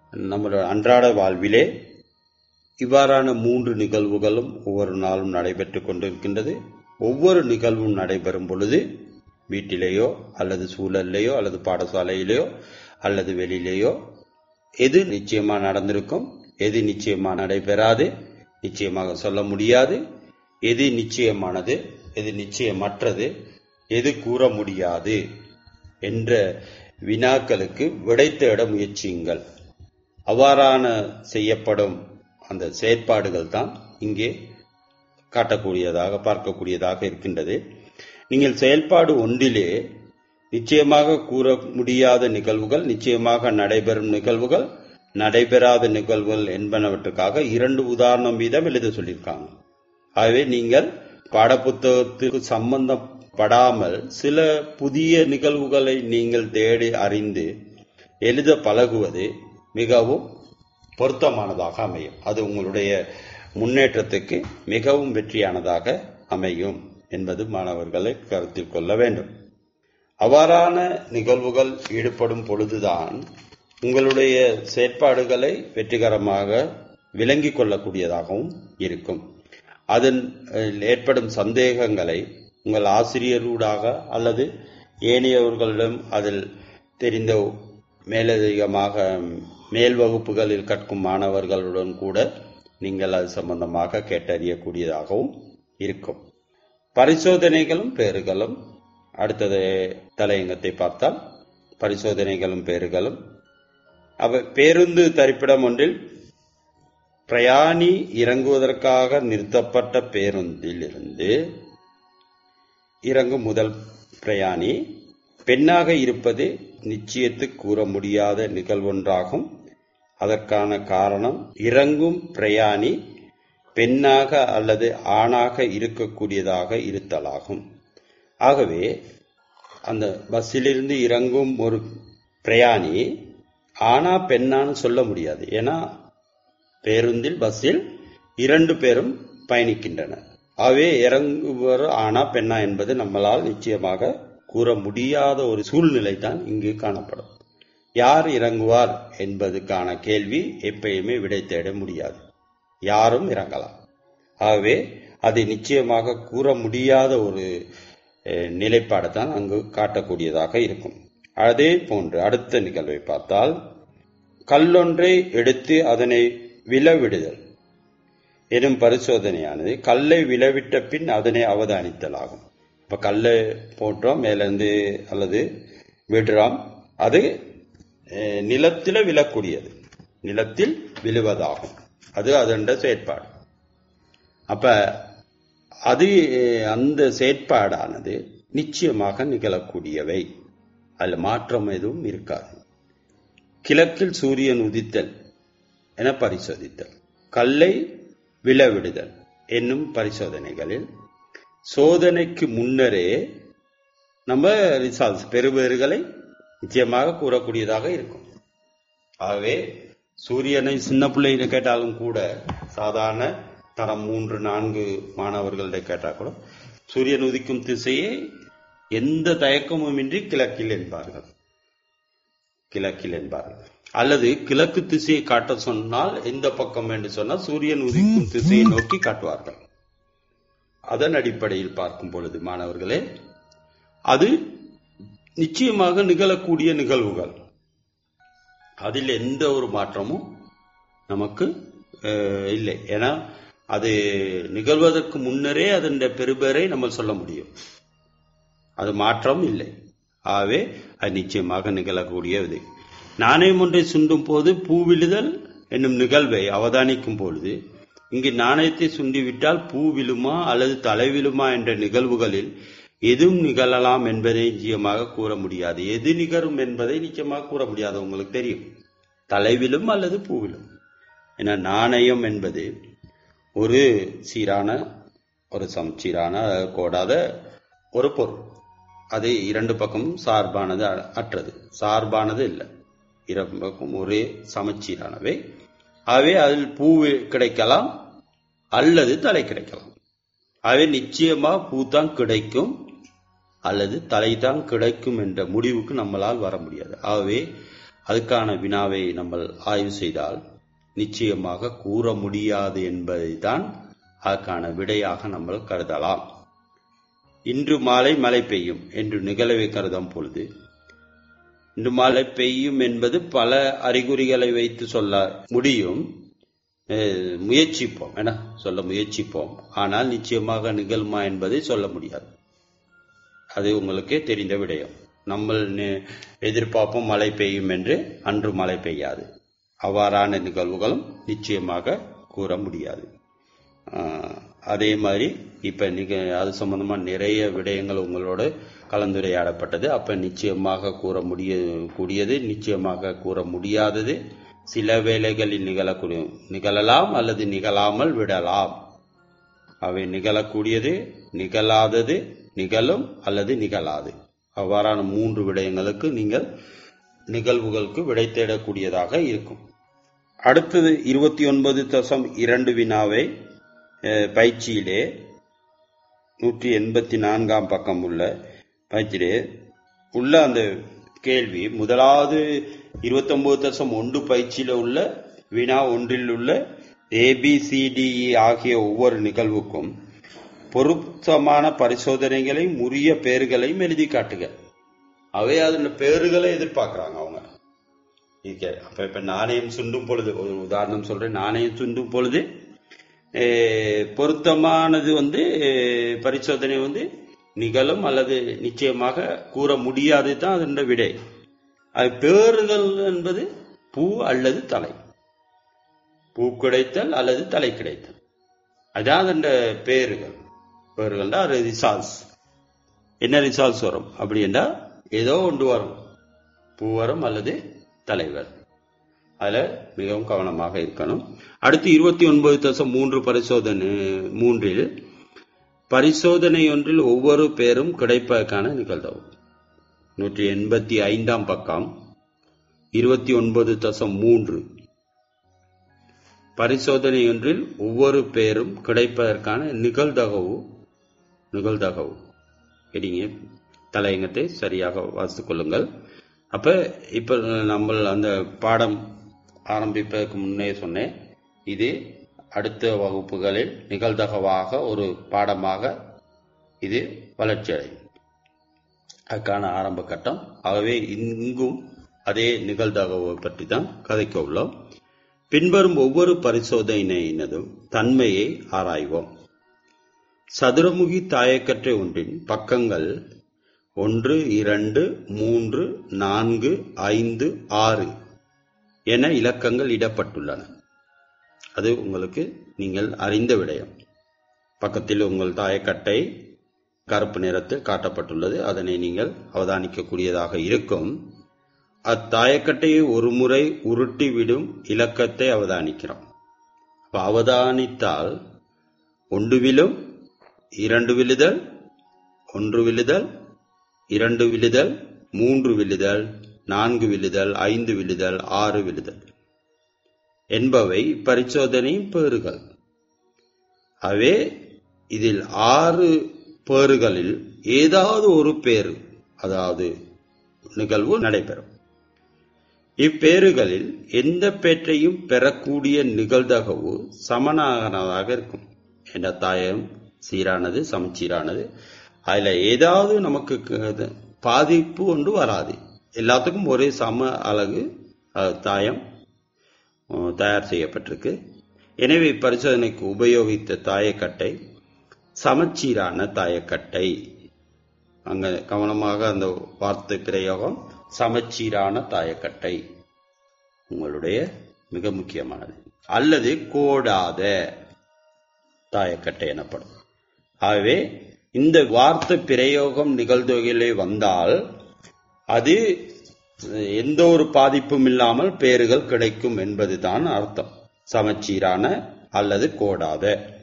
நம்மளோட அன்றாட வாழ்விலே இவ்வாறான மூன்று நிகழ்வுகளும் ஒவ்வொரு நாளும் நடைபெற்றுக் கொண்டிருக்கின்றது ஒவ்வொரு நிகழ்வும் நடைபெறும் பொழுது வீட்டிலேயோ அல்லது சூழல்லையோ அல்லது பாடசாலையிலேயோ அல்லது வெளியிலேயோ எது நிச்சயமா நடந்திருக்கும் எது நிச்சயமா நடைபெறாது நிச்சயமாக சொல்ல முடியாது எது நிச்சயமானது எது நிச்சயமற்றது எது கூற முடியாது என்ற வினாக்களுக்கு விடை தேட முயற்சியுங்கள் அவ்வாறான செய்யப்படும் அந்த செயற்பாடுகள் தான் இங்கே காட்டக்கூடியதாக பார்க்கக்கூடியதாக இருக்கின்றது நீங்கள் செயல்பாடு ஒன்றிலே நிச்சயமாக கூற முடியாத நிகழ்வுகள் நிச்சயமாக நடைபெறும் நிகழ்வுகள் நடைபெறாத நிகழ்வுகள் என்பனவற்றுக்காக இரண்டு உதாரணம் வீதம் எழுத சொல்லியிருக்காங்க ஆகவே நீங்கள் பாடப்புத்தகத்துக்கு சம்பந்தப்படாமல் சில புதிய நிகழ்வுகளை நீங்கள் தேடி அறிந்து எழுத பழகுவது மிகவும் பொருத்தமானதாக அமையும் அது உங்களுடைய முன்னேற்றத்துக்கு மிகவும் வெற்றியானதாக அமையும் என்பது மாணவர்களை கருத்தில் கொள்ள வேண்டும் அவ்வாறான நிகழ்வுகள் ஈடுபடும் பொழுதுதான் உங்களுடைய செயற்பாடுகளை வெற்றிகரமாக விளங்கிக் கொள்ளக்கூடியதாகவும் இருக்கும் அதன் ஏற்படும் சந்தேகங்களை உங்கள் ஆசிரியரூடாக அல்லது ஏனையவர்களிடம் அதில் தெரிந்த மேலதிகமாக மேல் வகுப்புகளில் கற்கும் மாணவர்களுடன் கூட நீங்கள் அது சம்பந்தமாக கேட்டறியக்கூடியதாகவும் இருக்கும் பரிசோதனைகளும் பேறுகளும் அடுத்தது தலையங்கத்தை பார்த்தால் பரிசோதனைகளும் பேறுகளும் அவ பேருந்து தரிப்பிடம் ஒன்றில் பிரயாணி இறங்குவதற்காக நிறுத்தப்பட்ட பேருந்தில் இருந்து இறங்கும் முதல் பிரயாணி பெண்ணாக இருப்பது நிச்சயத்து கூற முடியாத நிகழ்வொன்றாகும் அதற்கான காரணம் இறங்கும் பிரயாணி பெண்ணாக அல்லது ஆணாக இருக்கக்கூடியதாக இருத்தலாகும் ஆகவே அந்த பஸ்ஸிலிருந்து இறங்கும் ஒரு பிரயாணி ஆனா பெண்ணான்னு சொல்ல முடியாது ஏன்னா பேருந்தில் பஸ்ஸில் இரண்டு பேரும் பயணிக்கின்றனர் ஆகவே இறங்குவர் ஆனா பெண்ணா என்பது நம்மளால் நிச்சயமாக கூற முடியாத ஒரு சூழ்நிலை தான் இங்கு காணப்படும் யார் இறங்குவார் என்பதுக்கான கேள்வி எப்பயுமே விடை தேட முடியாது யாரும் இறங்கலாம் ஆகவே அதை நிச்சயமாக கூற முடியாத ஒரு நிலைப்பாடு தான் அங்கு காட்டக்கூடியதாக இருக்கும் அதே போன்று அடுத்த நிகழ்வை பார்த்தால் கல்லொன்றை எடுத்து அதனை விலவிடுதல் எனும் பரிசோதனையானது கல்லை விலவிட்ட பின் அதனை அவதானித்தலாகும் இப்ப கல்லை போட்டோம் மேலிருந்து அல்லது விடுறோம் அது நிலத்தில விழக்கூடியது நிலத்தில் விழுவதாகும் அது அதன் செயற்பாடு அப்ப அது அந்த செயற்பாடானது நிச்சயமாக நிகழக்கூடியவை அதில் மாற்றம் எதுவும் இருக்காது கிழக்கில் சூரியன் உதித்தல் என பரிசோதித்தல் கல்லை விழவிடுதல் என்னும் பரிசோதனைகளில் சோதனைக்கு முன்னரே நம்ம ரிசால்ட்ஸ் பெறுபேறுகளை நிச்சயமாக கூறக்கூடியதாக இருக்கும் ஆகவே சூரியனை சின்ன பிள்ளைகிட்ட கேட்டாலும் கூட சாதாரண தரம் மூன்று நான்கு மாணவர்கள்ட்ட கேட்டா கூட சூரியன் உதிக்கும் திசையை எந்த தயக்கமும் இன்றி கிழக்கில் என்பார்கள் கிழக்கில் என்பார்கள் அல்லது கிழக்கு திசையை காட்ட சொன்னால் எந்த பக்கம் என்று சொன்னால் சூரியன் உதிக்கும் திசையை நோக்கி காட்டுவார்கள் அதன் அடிப்படையில் பார்க்கும் பொழுது மாணவர்களே அது நிச்சயமாக நிகழக்கூடிய நிகழ்வுகள் அதில் எந்த ஒரு மாற்றமும் நமக்கு இல்லை ஏன்னா அது நிகழ்வதற்கு முன்னரே அதன் பெருபேரை நம்ம சொல்ல முடியும் அது மாற்றம் இல்லை ஆகவே அது நிச்சயமாக நிகழக்கூடிய இது நாணயம் ஒன்றை சுண்டும் போது பூவிழுதல் என்னும் நிகழ்வை அவதானிக்கும் பொழுது இங்கு நாணயத்தை சுண்டிவிட்டால் பூ விழுமா அல்லது தலை விழுமா என்ற நிகழ்வுகளில் எதுவும் நிகழலாம் என்பதை நிச்சயமாக கூற முடியாது எது நிகழும் என்பதை நிச்சயமாக கூற முடியாது உங்களுக்கு தெரியும் தலைவிலும் அல்லது பூவிலும் ஏன்னா நாணயம் என்பது ஒரு சீரான ஒரு சமச்சீரான கோடாத ஒரு பொருள் அது இரண்டு பக்கமும் சார்பானது அற்றது சார்பானது இல்லை இரண்டு பக்கம் ஒரே சமச்சீரானவை ஆகவே அதில் பூ கிடைக்கலாம் அல்லது தலை கிடைக்கலாம் ஆகவே நிச்சயமா பூ தான் கிடைக்கும் அல்லது தலை தான் கிடைக்கும் என்ற முடிவுக்கு நம்மளால் வர முடியாது ஆகவே அதுக்கான வினாவை நம்ம ஆய்வு செய்தால் நிச்சயமாக கூற முடியாது என்பதை தான் அதற்கான விடையாக நம்ம கருதலாம் இன்று மாலை மழை பெய்யும் என்று நிகழ்வை கருதும் பொழுது இன்று மழை பெய்யும் என்பது பல அறிகுறிகளை வைத்து சொல்ல முடியும் அஹ், முயற்சிப்போம் என சொல்ல முயற்சிப்போம் ஆனால் நிச்சயமாக நிகழ்மா என்பதை சொல்ல முடியாது அது உங்களுக்கே தெரிந்த விடயம் நம்ம நி- எதிர்பார்ப்போம் மழை பெய்யும் என்று அன்று மழை பெய்யாது அவ்வாறான நிகழ்வுகளும் நிச்சயமாக கூற முடியாது ஆஹ், அதே மாதிரி இப்ப நீங்க அது சம்பந்தமா நிறைய விடயங்கள் உங்களோட கலந்துரையாடப்பட்டது அப்ப நிச்சயமாக கூற முடிய கூடியது நிச்சயமாக கூற முடியாதது சில வேளைகளில் நிகழக்கூடிய நிகழலாம் அல்லது நிகழாமல் விடலாம் அவை நிகழக்கூடியது நிகழாதது நிகழும் அல்லது நிகழாது அவ்வாறான மூன்று விடயங்களுக்கு நீங்கள் நிகழ்வுகளுக்கு விடை தேடக்கூடியதாக இருக்கும் அடுத்தது இருபத்தி ஒன்பது தசம் இரண்டு வினாவை அஹ், பயிற்சியிலே நூற்றி எண்பத்தி நான்காம் பக்கம் உள்ள பயிற்சியிலே உள்ள அந்த கேள்வி முதலாவது இருபத்தொன்பது தசம் ஒன்று பயிற்சியில உள்ள வினா ஒன்றில் உள்ள ஏபிசிடிஇ ஆகிய ஒவ்வொரு நிகழ்வுக்கும் பொருத்தமான பரிசோதனைகளையும் உரிய பெயர்களையும் எழுதி காட்டுக அவை அதன் பெயர்களை எதிர்பார்க்கறாங்க அவங்க இங்க அப்ப இப்ப நாணயம் சுண்டும் பொழுது ஒரு உதாரணம் சொல்றேன் நாணயம் சுண்டும் பொழுது அஹ், பொருத்தமானது வந்து அஹ், பரிசோதனை வந்து நிகழும் அல்லது நிச்சயமாக கூற முடியாது தான் அதன் விடை அது பேறுகள் என்பது பூ அல்லது தலை பூ கிடைத்தல் அல்லது தலை கிடைத்தல் அதான் அந்த பேறுகள் பேறுகள்னா அது ரிசால்ஸ் என்ன ரிசால்ஸ் வரும் அப்படி என்றால் ஏதோ ஒன்று வரும் பூ வரும் அல்லது தலைவர் அதுல மிகவும் கவனமாக இருக்கணும் அடுத்து இருபத்தி ஒன்பது தசம் மூன்று பரிசோதனை மூன்றில் பரிசோதனை ஒன்றில் ஒவ்வொரு பேரும் கிடைப்பதற்கான நிகழ்தவு நூற்றி எண்பத்தி ஐந்தாம் பக்கம் இருபத்தி ஒன்பது தசம் மூன்று பரிசோதனை ஒன்றில் ஒவ்வொரு பேரும் கிடைப்பதற்கான நிகழ்தகவு நிகழ்தகவு சரிங்க தலையங்கத்தை சரியாக வாசித்துக் கொள்ளுங்கள் அப்ப இப்ப நம்ம அந்த பாடம் ஆரம்பிப்பதற்கு முன்னே சொன்னேன் இது அடுத்த வகுப்புகளில் நிகழ்தகவாக ஒரு பாடமாக இது வளர்ச்சி அடையும் அதுக்கான ஆரம்ப கட்டம் ஆகவே இங்கும் அதே நிகழ்தகவை பற்றி தான் கதைக்க உள்ளோம் பின்வரும் ஒவ்வொரு பரிசோதனையினதும் தன்மையை ஆராய்வோம் சதுரமுகி தாயக்கற்றை ஒன்றின் பக்கங்கள் ஒன்று இரண்டு மூன்று நான்கு ஐந்து ஆறு என இலக்கங்கள் இடப்பட்டுள்ளன அது உங்களுக்கு நீங்கள் அறிந்த விடயம் பக்கத்தில் உங்கள் தாயக்கட்டை கருப்பு நிறத்தில் காட்டப்பட்டுள்ளது அதனை நீங்கள் அவதானிக்கக்கூடியதாக இருக்கும் அத்தாயக்கட்டையை ஒரு முறை உருட்டி விடும் இலக்கத்தை அவதானிக்கிறோம் அப்ப அவதானித்தால் ஒன்று விழும் இரண்டு விழுதல் ஒன்று விழுதல் இரண்டு விழுதல் மூன்று விழுதல் நான்கு விழுதல் ஐந்து விழுதல் ஆறு விழுதல் என்பவை பரிசோதனை பேறுகள் அவே இதில் ஆறு பேறுகளில் ஏதாவது ஒரு பேரு அதாவது நிகழ்வு நடைபெறும் இப்பேறுகளில் எந்த பேற்றையும் பெறக்கூடிய நிகழ்தகவு சமனானதாக இருக்கும் என்ற தாயம் சீரானது சமச்சீரானது அதுல ஏதாவது நமக்கு க- பாதிப்பு ஒன்று வராது எல்லாத்துக்கும் ஒரே சம அழகு அஹ், தாயம் அஹ், தயார் செய்யப்பட்டிருக்கு எனவே பரிசோதனைக்கு உபயோகித்த தாயக்கட்டை சமச்சீரான தாயக்கட்டை அங்க கவனமாக அந்த வார்த்தை பிரயோகம் சமச்சீரான தாயக்கட்டை உங்களுடைய மிக முக்கியமானது அல்லது கோடாத தாயக்கட்டை எனப்படும் ஆகவே இந்த வார்த்தை பிரயோகம் நிகழ்தொகையிலே வந்தால் அது எந்த ஒரு பாதிப்பும் இல்லாமல் பேறுகள் கிடைக்கும் என்பதுதான் அர்த்தம் சமச்சீரான அல்லது கோடாத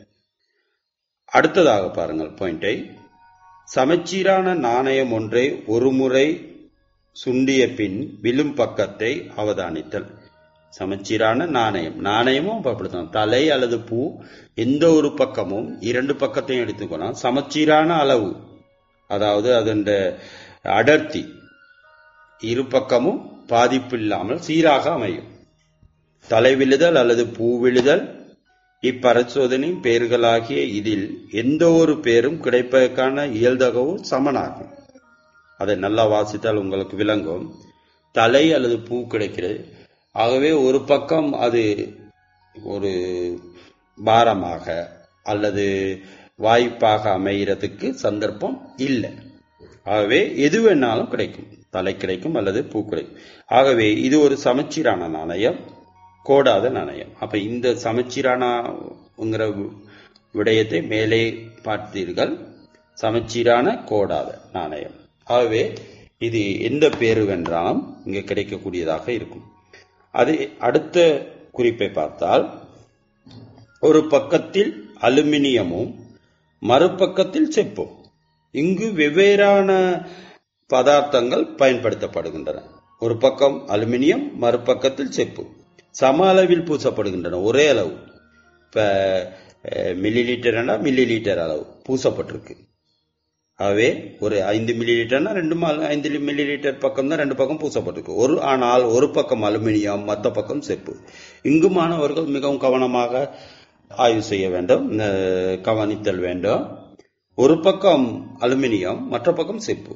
அடுத்ததாக பாருங்கள் பாயிண்டை சமச்சீரான நாணயம் ஒன்றை ஒருமுறை சுண்டிய பின் விழும் பக்கத்தை அவதானித்தல் சமச்சீரான நாணயம் நாணயமும் அப்ப அப்படித்தான் தலை அல்லது பூ எந்த ஒரு பக்கமும் இரண்டு பக்கத்தையும் எடுத்துக்கணும் சமச்சீரான அளவு அதாவது அதன் அடர்த்தி இரு பக்கமும் பாதிப்பு இல்லாமல் சீராக அமையும் தலைவிழுதல் அல்லது பூவிழுதல் இப்பரிசோதனையின் பெயர்களாகிய இதில் எந்த ஒரு பேரும் கிடைப்பதற்கான இயல்தகவும் சமனாகும் அதை நல்லா வாசித்தால் உங்களுக்கு விளங்கும் தலை அல்லது பூ கிடைக்கிறது ஆகவே ஒரு பக்கம் அது ஒரு பாரமாக அல்லது வாய்ப்பாக அமைகிறதுக்கு சந்தர்ப்பம் இல்லை ஆகவே எது வேணாலும் கிடைக்கும் தலை கிடைக்கும் அல்லது பூ கிடைக்கும் ஆகவே இது ஒரு சமச்சீரான நாணயம் கோடாத நாணயம் அப்ப இந்த சமச்சீரானங்கிற விடயத்தை மேலே பார்த்தீர்கள் சமச்சீரான கோடாத நாணயம் ஆகவே இது எந்த பேரு வென்றாலும் இங்க கிடைக்கக்கூடியதாக இருக்கும் அது அடுத்த குறிப்பை பார்த்தால் ஒரு பக்கத்தில் அலுமினியமும் மறுபக்கத்தில் செப்பும் இங்கு வெவ்வேறான பதார்த்தங்கள் பயன்படுத்தப்படுகின்றன ஒரு பக்கம் அலுமினியம் மறுபக்கத்தில் செப்பு சம அளவில் பூசப்படுகின்றன ஒரே அளவு இப்ப மில்லி லிட்டர்னா மில்லி லிட்டர் அளவு பூசப்பட்டிருக்கு ஆகவே ஒரு ஐந்து மில்லி லிட்டர்னா ரெண்டு ஐந்து மில்லி லிட்டர் பக்கம் தான் ரெண்டு பக்கம் பூசப்பட்டிருக்கு ஒரு ஆனால் ஒரு பக்கம் அலுமினியம் மற்ற பக்கம் செப்பு இங்கு மாணவர்கள் மிகவும் கவனமாக ஆய்வு செய்ய வேண்டும் கவனித்தல் வேண்டும் ஒரு பக்கம் அலுமினியம் மற்ற பக்கம் செப்பு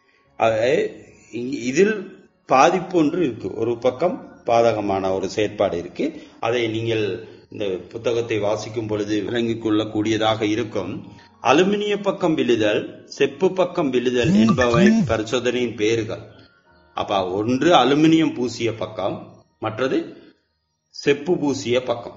இதில் பாதிப்பு ஒன்று இருக்கு ஒரு பக்கம் பாதகமான ஒரு செயற்பாடு இருக்கு அதை நீங்கள் இந்த புத்தகத்தை வாசிக்கும் பொழுது விளங்கிக் கொள்ளக்கூடியதாக இருக்கும் அலுமினிய பக்கம் விழுதல் செப்பு பக்கம் விழுதல் என்பவை பரிசோதனையின் பெயர்கள் அப்ப ஒன்று அலுமினியம் பூசிய பக்கம் மற்றது செப்பு பூசிய பக்கம்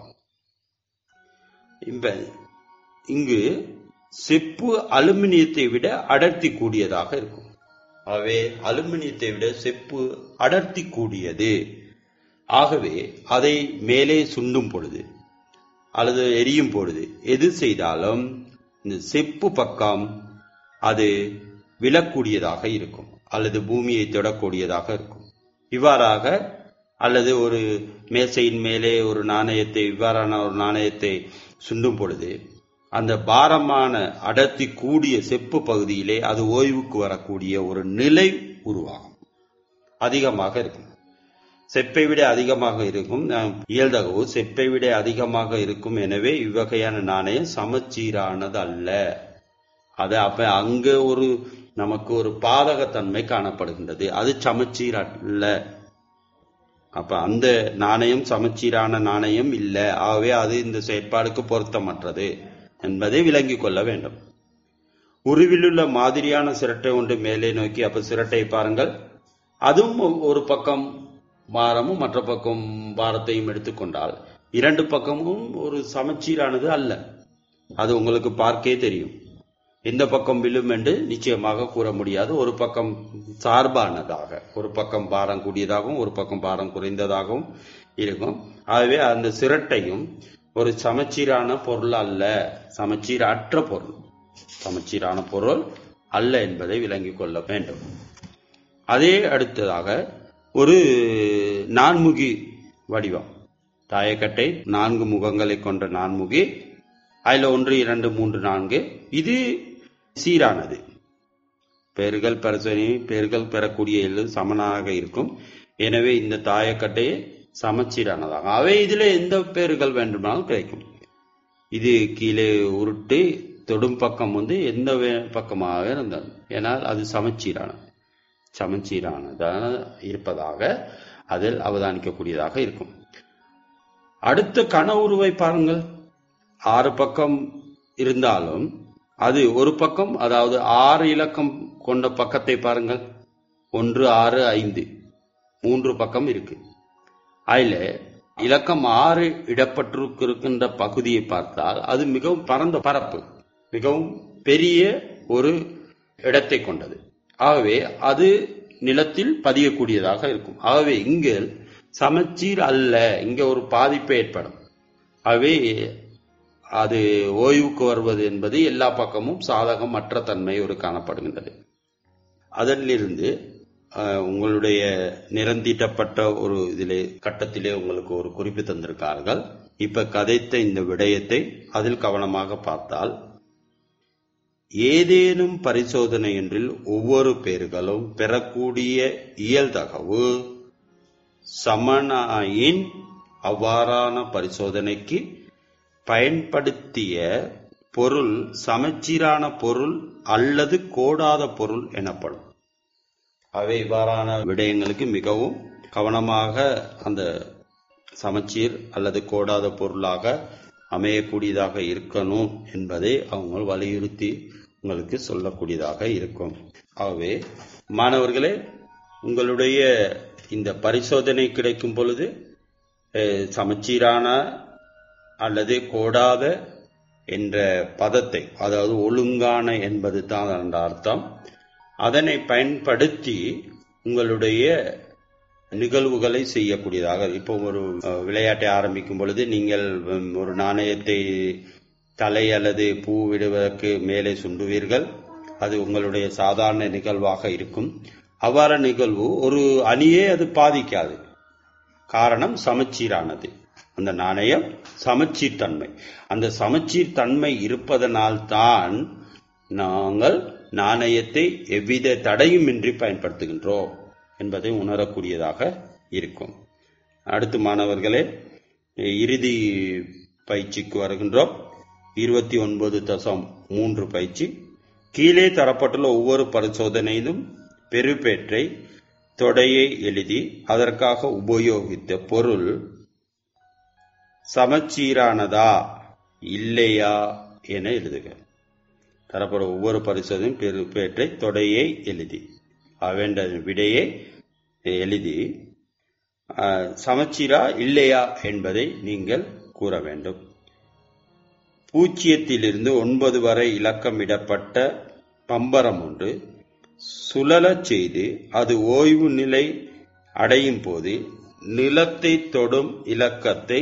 இங்கு செப்பு அலுமினியத்தை விட அடர்த்தி கூடியதாக இருக்கும் ஆகவே அலுமினியத்தை விட செப்பு அடர்த்தி கூடியது ஆகவே அதை மேலே சுண்டும் பொழுது அல்லது எரியும் பொழுது எது செய்தாலும் இந்த செப்பு பக்கம் அது விழக்கூடியதாக இருக்கும் அல்லது பூமியை தொடக்கூடியதாக இருக்கும் இவ்வாறாக அல்லது ஒரு மேசையின் மேலே ஒரு நாணயத்தை இவ்வாறான ஒரு நாணயத்தை சுண்டும் பொழுது அந்த பாரமான அடர்த்தி கூடிய செப்பு பகுதியிலே அது ஓய்வுக்கு வரக்கூடிய ஒரு நிலை உருவாகும் அதிகமாக இருக்கும் செப்பை விட அதிகமாக இருக்கும் இயல்தகவு செப்பை விட அதிகமாக இருக்கும் எனவே இவ்வகையான நாணயம் சமச்சீரானது அல்ல அது அப்ப அங்க ஒரு நமக்கு ஒரு பாதகத்தன்மை காணப்படுகின்றது அது சமச்சீர் அல்ல அப்ப அந்த நாணயம் சமச்சீரான நாணயம் இல்லை ஆகவே அது இந்த செயற்பாடுக்கு பொருத்தமற்றது என்பதை விளங்கிக் கொள்ள வேண்டும் உருவிலுள்ள மாதிரியான சிரட்டை ஒன்று மேலே நோக்கி அப்ப சிரட்டை பாருங்கள் அதுவும் ஒரு பக்கம் பாரமும் மற்ற பக்கம் பாரத்தையும் எடுத்துக்கொண்டால் இரண்டு பக்கமும் ஒரு சமச்சீரானது அல்ல அது உங்களுக்கு பார்க்கே தெரியும் எந்த பக்கம் விழும் என்று நிச்சயமாக கூற முடியாது ஒரு பக்கம் சார்பானதாக ஒரு பக்கம் பாரம் கூடியதாகவும் ஒரு பக்கம் பாரம் குறைந்ததாகவும் இருக்கும் ஆகவே அந்த சிரட்டையும் ஒரு சமச்சீரான பொருள் அல்ல சமச்சீரற்ற பொருள் சமச்சீரான பொருள் அல்ல என்பதை விளங்கிக் கொள்ள வேண்டும் அதே அடுத்ததாக ஒரு நான்முகி வடிவம் தாயக்கட்டை நான்கு முகங்களை கொண்ட நான்முகி அதில் ஒன்று இரண்டு மூன்று நான்கு இது சீரானது பெயர்கள் பரிசோதனை பெயர்கள் பெறக்கூடிய எல்லு சமனாக இருக்கும் எனவே இந்த தாயக்கட்டையை சமச்சீரானதாகும் அவை இதுல எந்த பேர்கள் வேண்டுமானாலும் கிடைக்கும் இது கீழே உருட்டு தொடும் பக்கம் வந்து எந்த பக்கமாக இருந்தாலும் ஏனால் அது சமச்சீரான சமச்சீரானதாக இருப்பதாக அதில் அவதானிக்கக்கூடியதாக இருக்கும் அடுத்த கன உருவை பாருங்கள் ஆறு பக்கம் இருந்தாலும் அது ஒரு பக்கம் அதாவது ஆறு இலக்கம் கொண்ட பக்கத்தை பாருங்கள் ஒன்று ஆறு ஐந்து மூன்று பக்கம் இருக்கு அதுல இலக்கம் ஆறு இடப்பட்டிருக்கின்ற பகுதியை பார்த்தால் அது மிகவும் பரந்த பரப்பு மிகவும் பெரிய ஒரு இடத்தை கொண்டது ஆகவே அது நிலத்தில் பதியக்கூடியதாக இருக்கும் ஆகவே இங்கு சமச்சீர் அல்ல இங்க ஒரு பாதிப்பு ஏற்படும் ஆகவே அது ஓய்வுக்கு வருவது என்பது எல்லா பக்கமும் சாதகமற்ற தன்மை ஒரு காணப்படுகின்றது அதனிலிருந்து உங்களுடைய நிறந்தீட்டப்பட்ட ஒரு இதிலே கட்டத்திலே உங்களுக்கு ஒரு குறிப்பு தந்திருக்கார்கள் இப்ப கதைத்த இந்த விடயத்தை அதில் கவனமாக பார்த்தால் ஏதேனும் பரிசோதனையொன்றில் ஒவ்வொரு பேர்களும் பெறக்கூடிய இயல்தகவு சமனாயின் அவ்வாறான பரிசோதனைக்கு பயன்படுத்திய பொருள் சமச்சீரான பொருள் அல்லது கோடாத பொருள் எனப்படும் அவை இவ்வாறான விடயங்களுக்கு மிகவும் கவனமாக அந்த சமச்சீர் அல்லது கோடாத பொருளாக அமையக்கூடியதாக இருக்கணும் என்பதை அவங்க வலியுறுத்தி உங்களுக்கு சொல்லக்கூடியதாக இருக்கும் ஆகவே மாணவர்களே உங்களுடைய இந்த பரிசோதனை கிடைக்கும் பொழுது அஹ், சமச்சீரான அல்லது கோடாத என்ற பதத்தை அதாவது ஒழுங்கான என்பது தான் அந்த அர்த்தம் அதனை பயன்படுத்தி உங்களுடைய நிகழ்வுகளை செய்யக்கூடியதாக இப்போ ஒரு அஹ், விளையாட்டை ஆரம்பிக்கும் பொழுது நீங்கள் உம், ஒரு நாணயத்தை தலை அல்லது பூ விடுவதற்கு மேலே சுண்டுவீர்கள் அது உங்களுடைய சாதாரண நிகழ்வாக இருக்கும் அவ்வாறு நிகழ்வு ஒரு அணியே அது பாதிக்காது காரணம் சமச்சீரானது அந்த நாணயம் சமச்சீர் தன்மை அந்த சமச்சீர் தன்மை இருப்பதனால் தான் நாங்கள் நாணயத்தை எவ்வித தடையுமின்றி பயன்படுத்துகின்றோம் என்பதை உணரக்கூடியதாக இருக்கும் அடுத்து மாணவர்களே இறுதி பயிற்சிக்கு வருகின்றோம் இருபத்தி ஒன்பது தசம் மூன்று பயிற்சி கீழே தரப்பட்டுள்ள ஒவ்வொரு பரிசோதனையிலும் பெறுபேற்றை தொடையை எழுதி அதற்காக உபயோகித்த பொருள் சமச்சீரானதா இல்லையா என எழுதுக தரப்படும் ஒவ்வொரு பரிசோதனையும் பெறுபேற்றை தொடையை எழுதி வேண்ட விடையை எழுதி அஹ், சமச்சீரா இல்லையா என்பதை நீங்கள் கூற வேண்டும் பூஜ்ஜியத்திலிருந்து ஒன்பது வரை இலக்கமிடப்பட்ட பம்பரம் ஒன்று சுழலச் செய்து அது ஓய்வு நிலை அடையும் போது நிலத்தை தொடும் இலக்கத்தை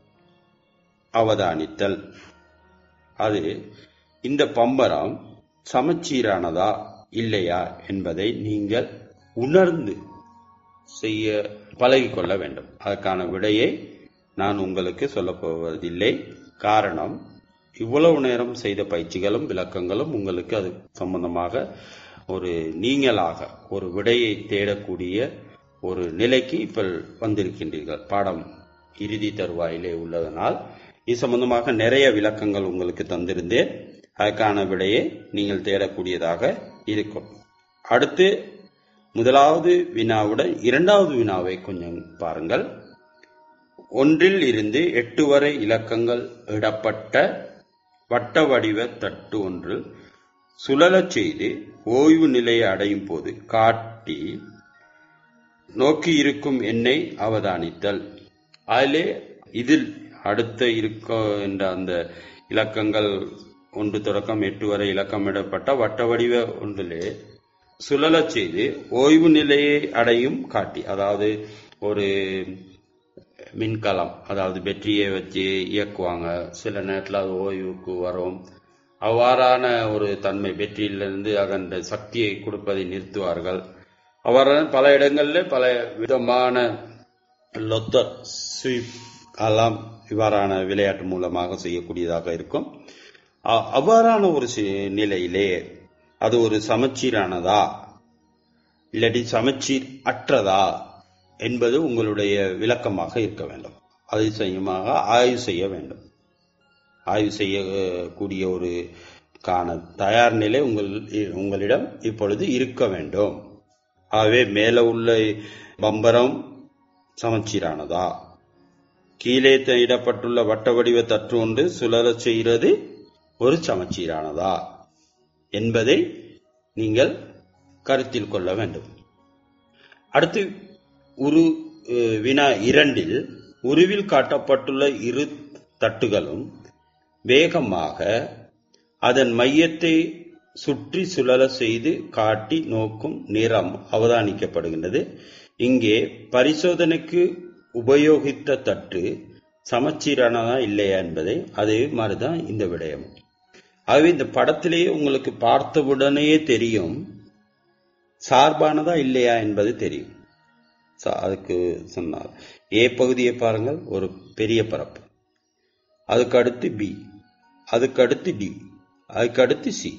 அவதானித்தல் அது இந்த பம்பரம் சமச்சீரானதா இல்லையா என்பதை நீங்கள் உணர்ந்து செய்ய பழகிக்கொள்ள வேண்டும் அதற்கான விடையை நான் உங்களுக்கு சொல்லப் போவதில்லை காரணம் இவ்வளவு நேரம் செய்த பயிற்சிகளும் விளக்கங்களும் உங்களுக்கு அது சம்பந்தமாக ஒரு நீங்களாக ஒரு விடையை தேடக்கூடிய ஒரு நிலைக்கு இப்ப வந்திருக்கின்றீர்கள் பாடம் இறுதி தருவாயிலே உள்ளதனால் இது சம்பந்தமாக நிறைய விளக்கங்கள் உங்களுக்கு தந்திருந்தேன் அதற்கான விடையை நீங்கள் தேடக்கூடியதாக இருக்கும் அடுத்து முதலாவது வினாவுடன் இரண்டாவது வினாவை கொஞ்சம் பாருங்கள் ஒன்றில் இருந்து எட்டு வரை இலக்கங்கள் இடப்பட்ட வட்ட வடிவ தட்டு ஒன்று சுழலச் செய்து ஓய்வு நிலையை அடையும் போது காட்டி நோக்கி இருக்கும் எண்ணை அவதானித்தல் அதிலே இதில் அடுத்த இருக்கின்ற அந்த இலக்கங்கள் ஒன்று தொடக்கம் எட்டு வரை இலக்கமிடப்பட்ட வட்ட வடிவ ஒன்றிலே சுழலச் செய்து ஓய்வு நிலையை அடையும் காட்டி அதாவது ஒரு மின்கலம் அதாவது பேட்டரியை வச்சு இயக்குவாங்க சில நேரத்தில் அது ஓய்வுக்கு வரும் அவ்வாறான ஒரு தன்மை பேட்டரியிலிருந்து அதன் சக்தியை கொடுப்பதை நிறுத்துவார்கள் அவ்வாறான பல இடங்களில் பல விதமான லொத்த ஸ்வீப் எல்லாம் இவ்வாறான விளையாட்டு மூலமாக செய்யக்கூடியதாக இருக்கும் அ- அவ்வாறான ஒரு சி- நிலையிலே அது ஒரு சமச்சீரானதா இல்லாட்டி சமச்சீர் அற்றதா என்பது உங்களுடைய விளக்கமாக இருக்க வேண்டும் அதை செய்யமாக ஆய்வு செய்ய வேண்டும் ஆய்வு செய்யக்கூடிய ஒரு காண தயார் நிலை உங்கள் உங்களிடம் இப்பொழுது இருக்க வேண்டும் ஆகவே மேலே உள்ள பம்பரம் சமச்சீரானதா கீழே த- இடப்பட்டுள்ள வட்ட வடிவ தட்டு ஒன்று சுழலச் செய்கிறது ஒரு சமச்சீரானதா என்பதை நீங்கள் கருத்தில் கொள்ள வேண்டும் அடுத்து உரு அஹ், வினா இரண்டில் உருவில் காட்டப்பட்டுள்ள இரு தட்டுகளும் வேகமாக அதன் மையத்தை சுற்றி சுழல செய்து காட்டி நோக்கும் நிறம் அவதானிக்கப்படுகின்றது இங்கே பரிசோதனைக்கு உபயோகித்த தட்டு சமச்சீரானதா இல்லையா என்பதை அதே மாதிரிதான் இந்த விடயம் ஆகவே இந்த படத்திலேயே உங்களுக்கு பார்த்தவுடனேயே தெரியும் சார்பானதா இல்லையா என்பது தெரியும் சா- அதுக்கு சொன்னார் ஏ பகுதியை பாருங்கள் ஒரு பெரிய பரப்பு அதுக்கு அடுத்து பி அதுக்கு அடுத்து டி அதுக்கு அடுத்து சி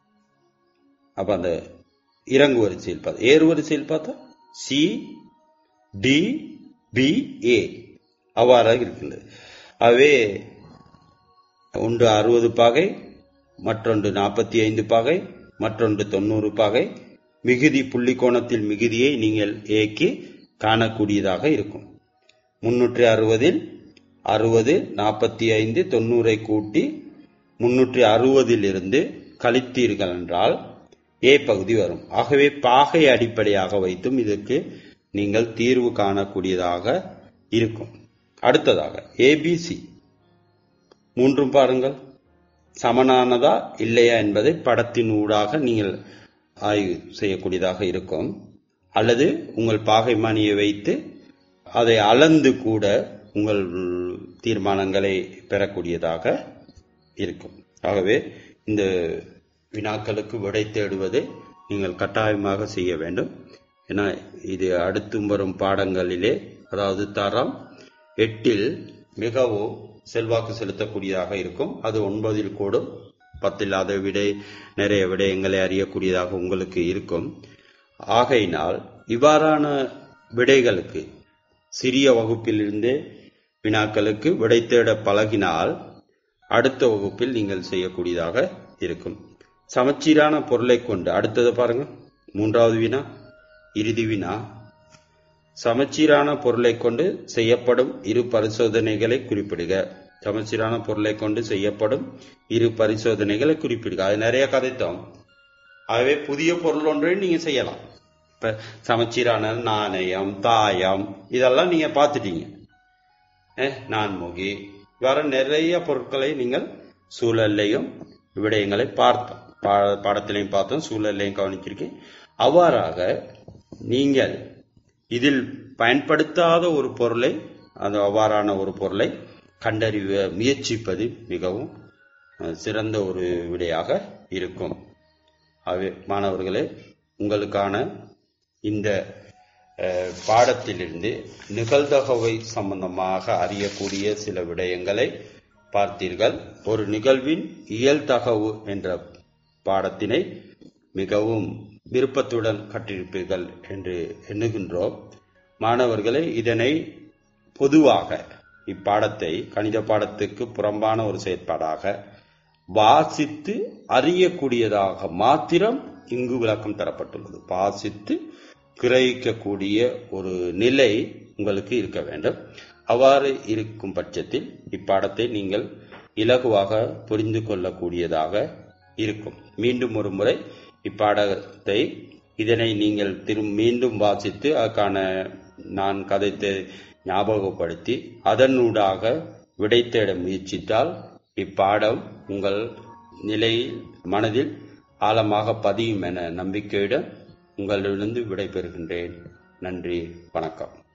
அப்ப அந்த இறங்கு வரிசையில் பார்த்தா ஏறு வரிசையில் பார்த்தா சி டி பி ஏ அவ்வாறாக இருக்கின்றது ஆகவே ஒன்று அறுபது பாகை மற்றொன்று நாற்பத்தி ஐந்து பாகை மற்றொன்று தொண்ணூறு பாகை மிகுதி புள்ளி கோணத்தில் மிகுதியை நீங்கள் ஏக்கி காணக்கூடியதாக இருக்கும் முன்னூற்றி அறுபதில் அறுபது நாற்பத்தி ஐந்து தொண்ணூறை கூட்டி முன்னூற்றி அறுபதில் இருந்து கழித்தீர்கள் என்றால் ஏ பகுதி வரும் ஆகவே பாகை அடிப்படையாக வைத்தும் இதற்கு நீங்கள் தீர்வு காணக்கூடியதாக இருக்கும் அடுத்ததாக ஏபிசி மூன்றும் பாருங்கள் சமனானதா இல்லையா என்பதை படத்தின் ஊடாக நீங்கள் ஆய்வு செய்யக்கூடியதாக இருக்கும் அல்லது உங்கள் பாகைமானியை வைத்து அதை அளந்து கூட உங்கள் தீர்மானங்களை பெறக்கூடியதாக இருக்கும் ஆகவே இந்த வினாக்களுக்கு விடை தேடுவதை நீங்கள் கட்டாயமாக செய்ய வேண்டும் ஏன்னா இது அடுத்து வரும் பாடங்களிலே அதாவது தரம் எட்டில் மிகவும் செல்வாக்கு செலுத்தக்கூடியதாக இருக்கும் அது ஒன்பதில் கூடும் பத்தில் அதை விட நிறைய விடயங்களை அறியக்கூடியதாக உங்களுக்கு இருக்கும் ஆகையினால் இவ்வாறான விடைகளுக்கு சிறிய வகுப்பிலிருந்தே வினாக்களுக்கு விடை தேட பழகினால் அடுத்த வகுப்பில் நீங்கள் செய்யக்கூடியதாக இருக்கும் சமச்சீரான பொருளை கொண்டு அடுத்தது பாருங்க மூன்றாவது வினா இறுதி வினா சமச்சீரான பொருளை கொண்டு செய்யப்படும் இரு பரிசோதனைகளை குறிப்பிடுக சமச்சீரான பொருளை கொண்டு செய்யப்படும் இரு பரிசோதனைகளை குறிப்பிடுக அது நிறைய கதைத்தோம் ஆகவே புதிய பொருள் ஒன்றை நீங்க செய்யலாம் இப்ப சமச்சீரான நாணயம் தாயம் இதெல்லாம் நீங்க பார்த்துட்டீங்க நான்முகி வேற நிறைய பொருட்களை நீங்கள் சூழல்லையும் விடயங்களை பார்த்தோம் பாடத்திலையும் பார்த்தோம் சூழல்லையும் கவனிச்சிருக்கேன் அவ்வாறாக நீங்கள் இதில் பயன்படுத்தாத ஒரு பொருளை அந்த அவ்வாறான ஒரு பொருளை கண்டறிவ முயற்சிப்பது மிகவும் சிறந்த ஒரு விடையாக இருக்கும் ஆகவே மாணவர்களே உங்களுக்கான இந்த பாடத்திலிருந்து நிகழ்தகவை சம்பந்தமாக அறியக்கூடிய சில விடயங்களை பார்த்தீர்கள் ஒரு நிகழ்வின் இயல்தகவு என்ற பாடத்தினை மிகவும் விருப்பத்துடன் கற்றிருப்பீர்கள் என்று எண்ணுகின்றோம் மாணவர்களே இதனை பொதுவாக இப்பாடத்தை கணித பாடத்துக்கு புறம்பான ஒரு செயற்பாடாக வாசித்து அறியக்கூடியதாக மாத்திரம் இங்கு விளக்கம் தரப்பட்டுள்ளது வாசித்து கிரகிக்கக்கூடிய ஒரு நிலை உங்களுக்கு இருக்க வேண்டும் அவ்வாறு இருக்கும் பட்சத்தில் இப்பாடத்தை நீங்கள் இலகுவாக புரிந்து கொள்ளக்கூடியதாக இருக்கும் மீண்டும் ஒரு முறை இப்பாடத்தை இதனை நீங்கள் திரும் மீண்டும் வாசித்து அதற்கான நான் கதைத்தை ஞாபகப்படுத்தி அதனூடாக விடை தேட முயற்சித்தால் இப்பாடம் உங்கள் நிலையில் மனதில் ஆழமாக பதியும் என நம்பிக்கையுடன் உங்களிடமிருந்து விடைபெறுகின்றேன் நன்றி வணக்கம்